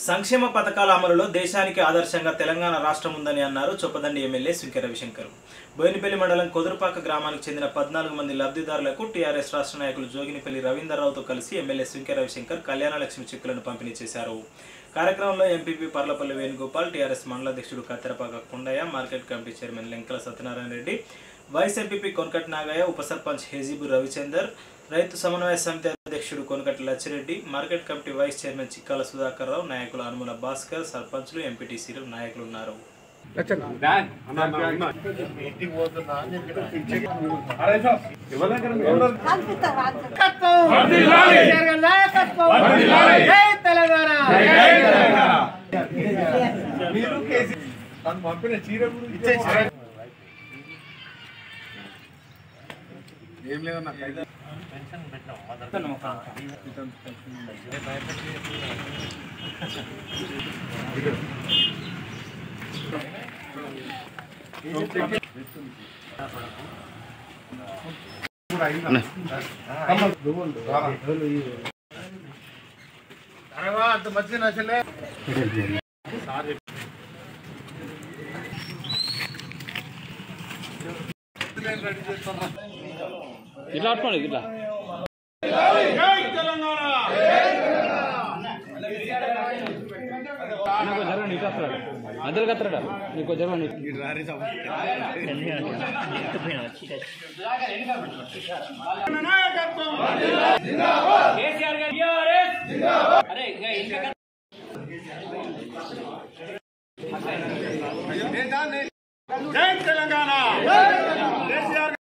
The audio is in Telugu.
సంక్షేమ పథకాల అమలులో దేశానికి ఆదర్శంగా తెలంగాణ రాష్ట్రం ఉందని అన్నారు చొప్పదండి ఎమ్మెల్యే సుంకె రవిశంకర్ బోయినపల్లి మండలం కొదురుపాక గ్రామానికి చెందిన పద్నాలుగు మంది లబ్ధిదారులకు టీఆర్ఎస్ రాష్ట్ర నాయకులు జోగినిపల్లి రవీందర్రావుతో కలిసి ఎమ్మెల్యే సుంకె రవిశంకర్ కళ్యాణ లక్ష్మి చెక్కులను పంపిణీ చేశారు కార్యక్రమంలో ఎంపీపీ పర్లపల్లి వేణుగోపాల్ టీఆర్ఎస్ మండల అధ్యక్షుడు Katterapaka Kondaiah market committee chairman Lenkala Satyanarayana Reddy vice MPP Konakat Nagaiah ఉప సర్పంచ్ హెజీబు రవిచందర్ రైతు సమన్వయ సమితి అధ్యక్షుడు Konakati Lachchireddy market committee vice chairman Chikkala Sudhakar Rao నాయకులు అనుముల భాస్కర్ సర్పంచ్లు ఎంపీటీసీలు నాయకులు ఉన్నారు పంపిన చీర కూడా ఏం లేదన్నా తర్వాత మంచిగా నచ్చలే ఇట్లా పట్టుకోండి ఇట్లా నాకు జరగండి ఇట్లా వస్తాడు మధ్యలో కత్తరాడు నీకు జరగండి జై తెలంగాణ